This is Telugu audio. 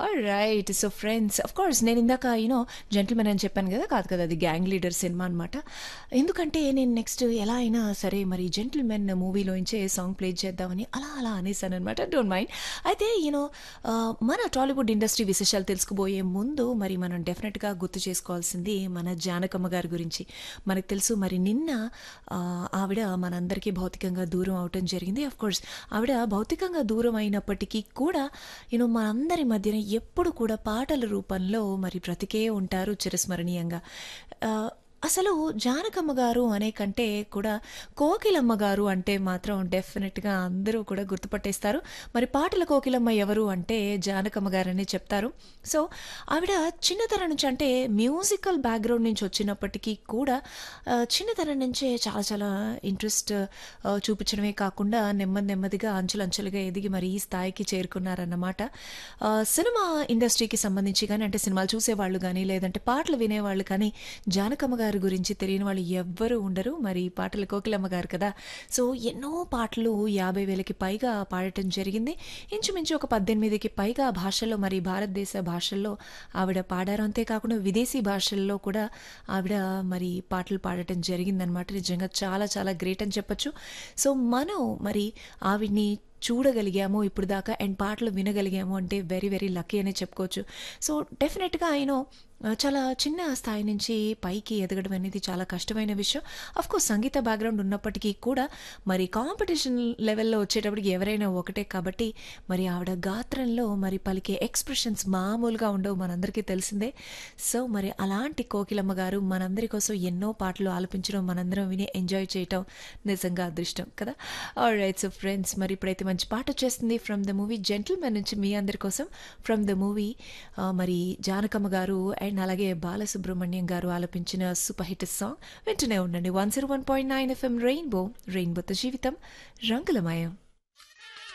right so friends of course నేను ఇందాక యూనో జెంటిల్మెన్ అని చెప్పాను కదా కాదు కదా అది గ్యాంగ్ లీడర్ సినిమా అనమాట ఎందుకంటే నేను నెక్స్ట్ ఎలా అయినా సరే మరి జెంటిల్మెన్ మూవీలోంచే సాంగ్ ప్లే చేద్దామని అలా అలా అనేసాను అనమాట డోంట్ మైండ్ అయితే యూనో మన టాలీవుడ్ ఇండస్ట్రీ విశేషాలు తెలుసుకుపోయే ముందు మరి మనం డెఫినెట్గా గుర్తు చేసుకోవాల్సింది మన జానకమ్మ గారి గురించి మనకు తెలుసు మరి నిన్న ఆ, ఆవిడ మనందరికీ భౌతికంగా దూరం అవటం జరిగింది అఫ్ కోర్స్ ఆవిడ భౌతికంగా దూరం అయినప్పటికీ కూడా యూనో మనందరి మధ్యన ఎప్పుడు కూడా పాటల రూపంలో మరి బ్రతికే ఉంటారు చిరస్మరణీయంగా ఆ, అసలు జానకమ్మ గారు అనే కంటే కూడా కోకిలమ్మ గారు అంటే మాత్రం డెఫినెట్గా అందరూ కూడా గుర్తుపట్టేస్తారు మరి పాటల కోకిలమ్మ ఎవరు అంటే జానకమ్మ గారని చెప్తారు సో ఆవిడ చిన్నతనం నుంచి అంటే మ్యూజికల్ బ్యాక్గ్రౌండ్ నుంచి వచ్చినప్పటికీ కూడా ఆ, చిన్నతనం నుంచే చాలా చాలా ఇంట్రెస్ట్ ఆ, చూపించడమే కాకుండా నెమ్మది నెమ్మదిగా అంచులంచులుగా ఎదిగి మరి ఈ స్థాయికి చేరుకున్నారన్నమాట ఆ, సినిమా ఇండస్ట్రీకి సంబంధించి కానీ అంటే సినిమాలు చూసేవాళ్ళు కానీ లేదంటే పాటలు వినేవాళ్ళు కానీ జానకమ్మ గారి గురించి తెలియని వాళ్ళు ఎవ్వరూ ఉండరు మరి పాటల కోకిలమ్మ గారు కదా సో ఎన్నో పాటలు యాభై వేలకి పైగా పాడటం జరిగింది ఇంచుమించు ఒక పద్దెనిమిదికి పైగా భాషల్లో మరి భారతదేశ భాషల్లో ఆవిడ పాడారు అంతేకాకుండా విదేశీ భాషల్లో కూడా ఆవిడ మరి పాటలు పాడటం జరిగిందనమాట నిజంగా చాలా చాలా గ్రేట్ అని చెప్పొచ్చు సో మనం మరి ఆవిడ్ని చూడగలిగాము ఇప్పుడు దాకా అండ్ పాటలు వినగలిగాము అంటే వెరీ వెరీ లక్కీ అనే చెప్పుకోవచ్చు సో డెఫినెట్గా ఆయన చాలా చిన్న స్థాయి నుంచి పైకి ఎదగడం అనేది చాలా కష్టమైన విషయం అఫ్ కోర్స్ సంగీత బ్యాక్గ్రౌండ్ ఉన్నప్పటికీ కూడా మరి కాంపిటీషన్ లెవెల్లో వచ్చేటప్పటికి ఎవరైనా ఒకటే కాబట్టి మరి ఆవిడ గాత్రంలో మరి పలికే ఎక్స్ప్రెషన్స్ మామూలుగా ఉండవు మనందరికీ తెలిసిందే సో మరి అలాంటి కోకిలమ్మ గారు మనందరి కోసం ఎన్నో పాటలు ఆలపించడం మనందరం విని ఎంజాయ్ చేయటం నిజంగా అదృష్టం కదా రైట్ సో ఫ్రెండ్స్ మరి ఇప్పుడైతే మంచి పాట వచ్చేస్తుంది ఫ్రమ్ ద మూవీ జెంటిల్మెన్ నుంచి మీ అందరి కోసం ఫ్రమ్ ద మూవీ మరి జానకమ్మ గారు అండ్ అలాగే బాలసుబ్రహ్మణ్యం గారు ఆలపించిన సూపర్ హిట్ సాంగ్ వింటూనే ఉండండి one zero one point nine FM Rainbow రెయిన్బోతో జీవితం రంగులమయం